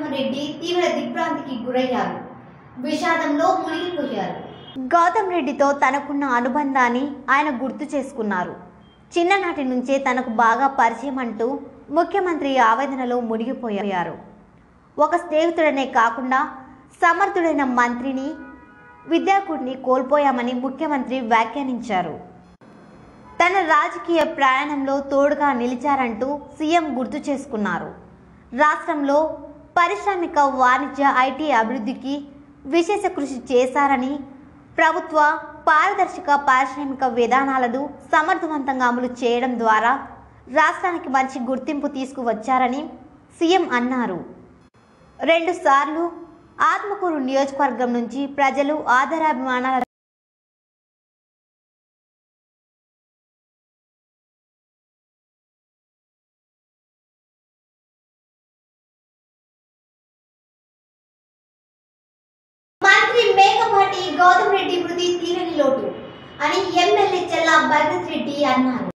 జగన్మోహన్ రెడ్డి తీవ్ర దిగ్భ్రాంతికి గురయ్యారు విషాదంలో మునిగిపోయారు గౌతమ్ రెడ్డితో తనకున్న అనుబంధాన్ని ఆయన గుర్తు చేసుకున్నారు చిన్ననాటి నుంచే తనకు బాగా పరిచయం అంటూ ముఖ్యమంత్రి ఆవేదనలో మునిగిపోయారు ఒక స్నేహితుడనే కాకుండా సమర్థుడైన మంత్రిని విద్యాకుడిని కోల్పోయామని ముఖ్యమంత్రి వ్యాఖ్యానించారు తన రాజకీయ ప్రయాణంలో తోడుగా నిలిచారంటూ సీఎం గుర్తు చేసుకున్నారు రాష్ట్రంలో పారిశ్రామిక వాణిజ్య ఐటీ అభివృద్ధికి విశేష కృషి చేశారని ప్రభుత్వ పారదర్శక పారిశ్రామిక విధానాలను సమర్థవంతంగా అమలు చేయడం ద్వారా రాష్ట్రానికి మంచి గుర్తింపు తీసుకువచ్చారని సీఎం అన్నారు రెండుసార్లు ఆత్మకూరు నియోజకవర్గం నుంచి ప్రజలు ఆదరాభిమానాల మంత్రి మేకపాటి గౌతమ్ రెడ్డి మృతి తీరని లోటు అని ఎమ్మెల్యే చెల్లా భగత్ రెడ్డి అన్నారు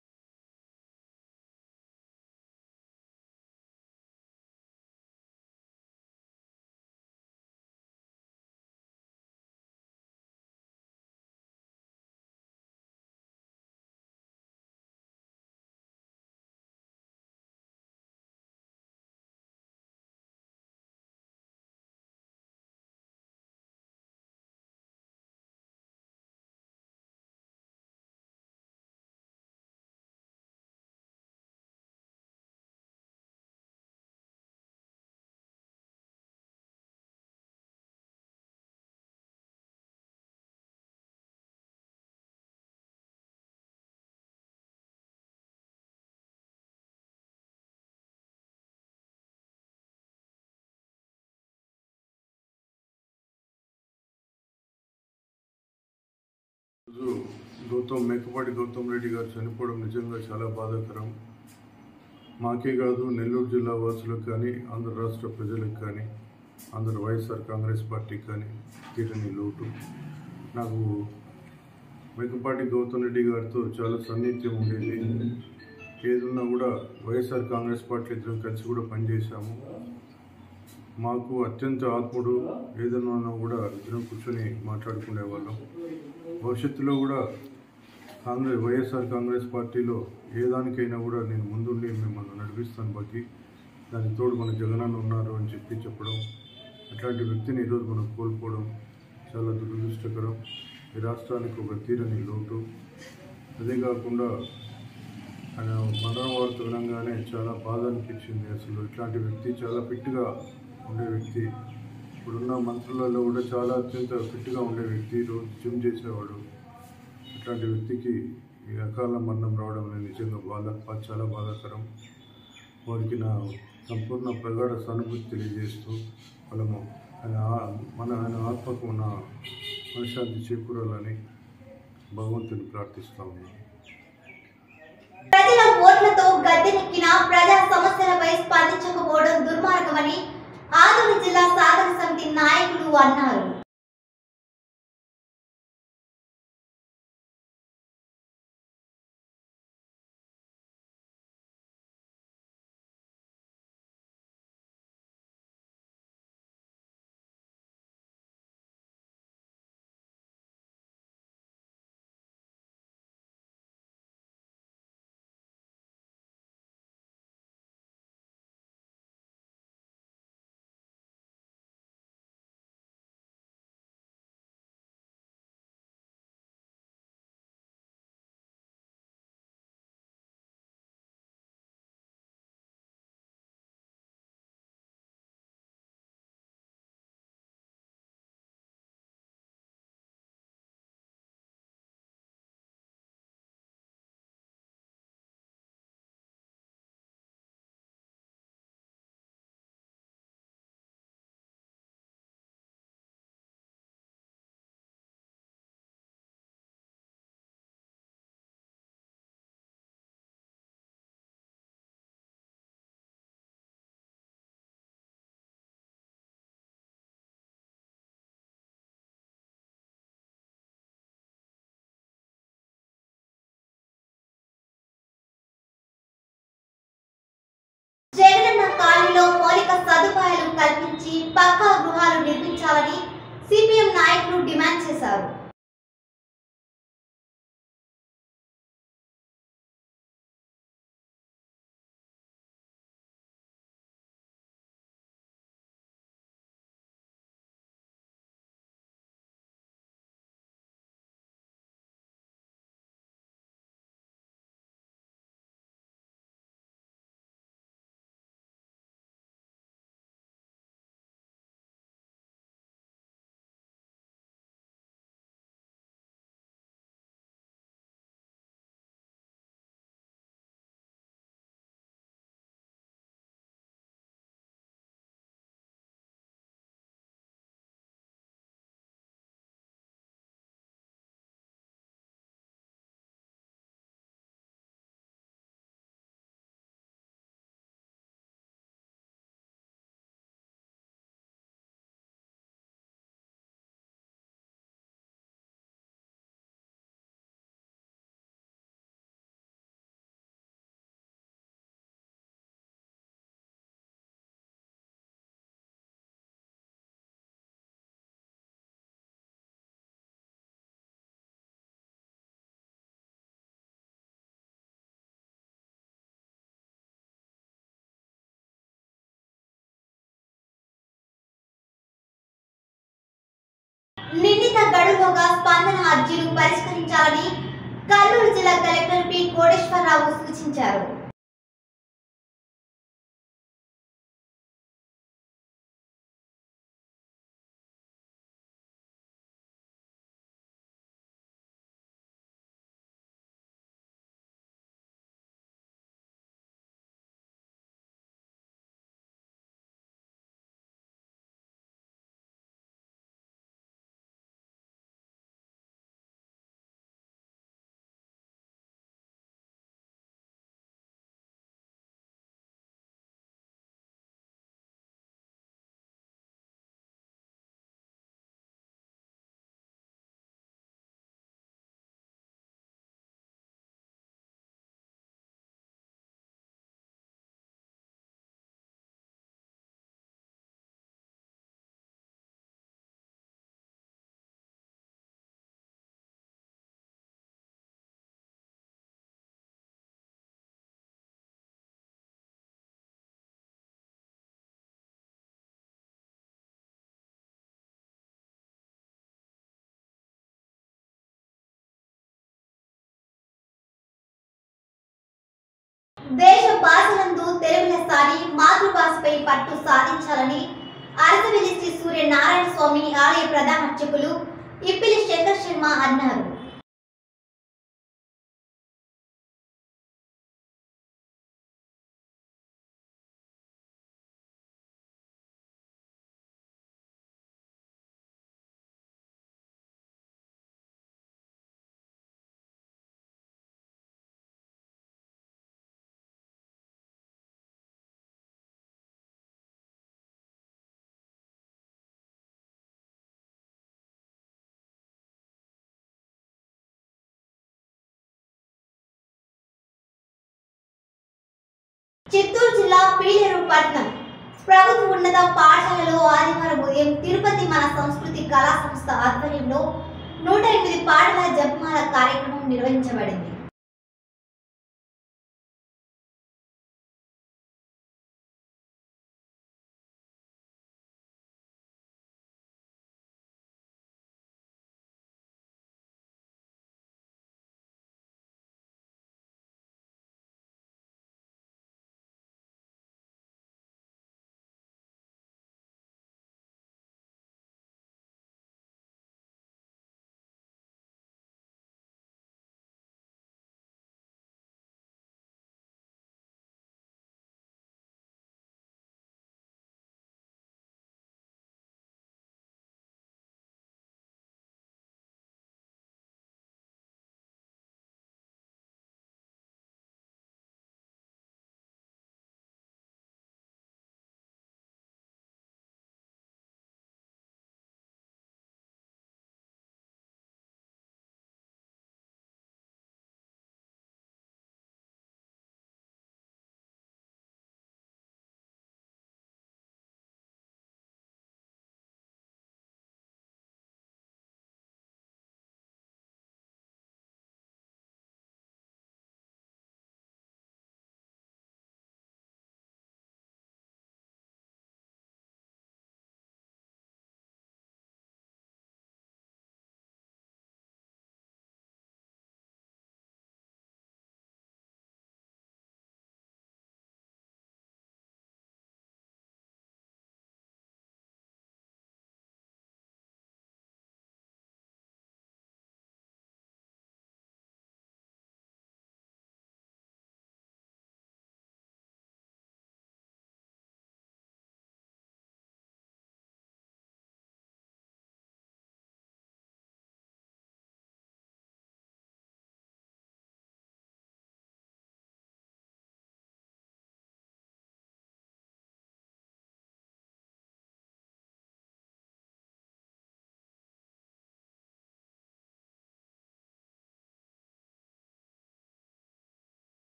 రోజు గౌతమ్ మేకపాటి గౌతమ్ రెడ్డి గారు చనిపోవడం నిజంగా చాలా బాధాకరం మాకే కాదు నెల్లూరు జిల్లా వాసులకు కానీ ఆంధ్ర రాష్ట్ర ప్రజలకు కానీ ఆంధ్ర వైఎస్ఆర్ కాంగ్రెస్ పార్టీకి కానీ తీరని లోటు నాకు మేకపాటి గౌతమ్ రెడ్డి గారితో చాలా సన్నిహిత్యం ఉండేది ఏదున్నా కూడా వైఎస్ఆర్ కాంగ్రెస్ పార్టీ ఇద్దరం కలిసి కూడా పనిచేశాము మాకు అత్యంత ఆత్ముడు ఏదన్నా కూడా ఇద్దరం కూర్చొని మాట్లాడుకునే వాళ్ళం భవిష్యత్తులో కూడా కాంగ్రెస్ వైఎస్ఆర్ కాంగ్రెస్ పార్టీలో ఏ దానికైనా కూడా నేను ముందుండి మిమ్మల్ని నడిపిస్తాను బాకి దానికి తోడు మన జగనన్న ఉన్నారు అని చెప్పి చెప్పడం అట్లాంటి వ్యక్తిని ఈరోజు మనం కోల్పోవడం చాలా దురదృష్టకరం ఈ రాష్ట్రానికి ఒక తీరని లోటు అదే కాకుండా ఆయన మరణం వార్త వినంగానే చాలా బాధ అనిపించింది అసలు ఇట్లాంటి వ్యక్తి చాలా ఫిట్గా ఉండే వ్యక్తి ఇప్పుడున్న మంత్రులలో కూడా చాలా అత్యంత ఫిట్గా ఉండే వ్యక్తి రోజు జిమ్ చేసేవాడు అట్లాంటి వ్యక్తికి ఈ అకాల మరణం రావడం అనేది నిజంగా బాధ చాలా బాధాకరం వారికి నా సంపూర్ణ ప్రగాఢ సానుభూతి తెలియజేస్తూ వాళ్ళము ఆయన ఆ- మన ఆయన ఆత్మకు నా మనశ్శాంతి చేకూరాలని భగవంతుని ప్రార్థిస్తా ఉన్నాను ప్రజల ఓట్లతో గద్దెనెక్కిన ప్రజా సమస్యలపై స్పందించకపోవడం దుర్మార్గమని ఆదోని జిల్లా సాధన సమితి నాయకులు అన్నారు మౌలిక సదుపాయాలు కల్పించి పక్కా గృహాలు నిర్మించాలని సిపిఎం నాయకులు డిమాండ్ చేశారు నిర్ణీత గడువుగా స్పందన అర్జీలు పరిష్కరించాలని కర్నూలు జిల్లా కలెక్టర్ పి కోటేశ్వరరావు సూచించారు దేశ భాషలందు తెలుగు లెస్స అని మాతృభాషపై పట్టు సాధించాలని అరసవెల్లి శ్రీ సూర్య నారాయణ స్వామి ఆలయ ప్రధాన అర్చకులు ఇప్పిలి శంకర్ శర్మ అన్నారు చిత్తూరు జిల్లా పీలేరు పట్నం ప్రభుత్వ ఉన్నత పాఠశాలలో ఆదివారం ఉదయం తిరుపతి మన సంస్కృతి కళా సంస్థ ఆధ్వర్యంలో నూట ఎనిమిది పాటల జపమాల కార్యక్రమం నిర్వహించబడింది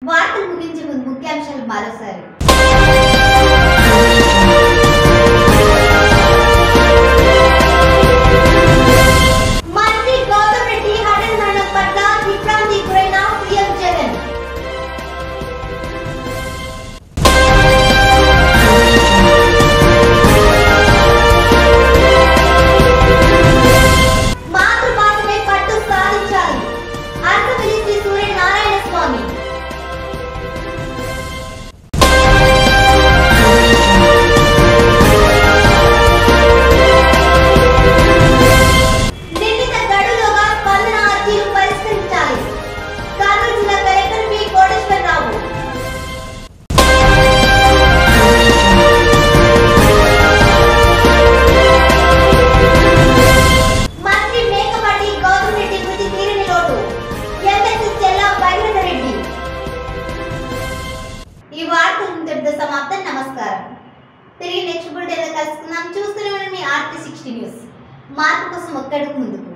వార్తలు ముగించే ముందు ముఖ్యాంశాలు మరోసారి మంత్రి గౌతమ్ రెడ్డి హఠన్ మరణం పట్ల విభ్రాంతి గురైన సీఎం జగన్ మాతృభాషపై పట్టు సాధించాలి అర్థమిలి శ్రీ సూర్యనారాయణ స్వామి నిర్ణీత గడువులోగా స్పందన అర్జీలు పరిష్కరించాలి కర్నూలు జిల్లా కలెక్టర్ పి కోటేశ్వరరావు మంత్రి మేకపాటి గౌతమ్ రెడ్డి మృతి తీరని లోటు ఎమ్మెల్సీ చెల్లా భగీరథ రెడ్డి ఈ వార్తలు ఇంతటితో సమాప్తం నమస్కారం తిరిగి నెక్స్ట్ బులెటిన్ కలుసుకుందాం చూస్తూనే ఉండండి మీ ఆర్టీ సిక్స్టీ న్యూస్ మార్పు కోసం ఒక్కడికి ముందుకు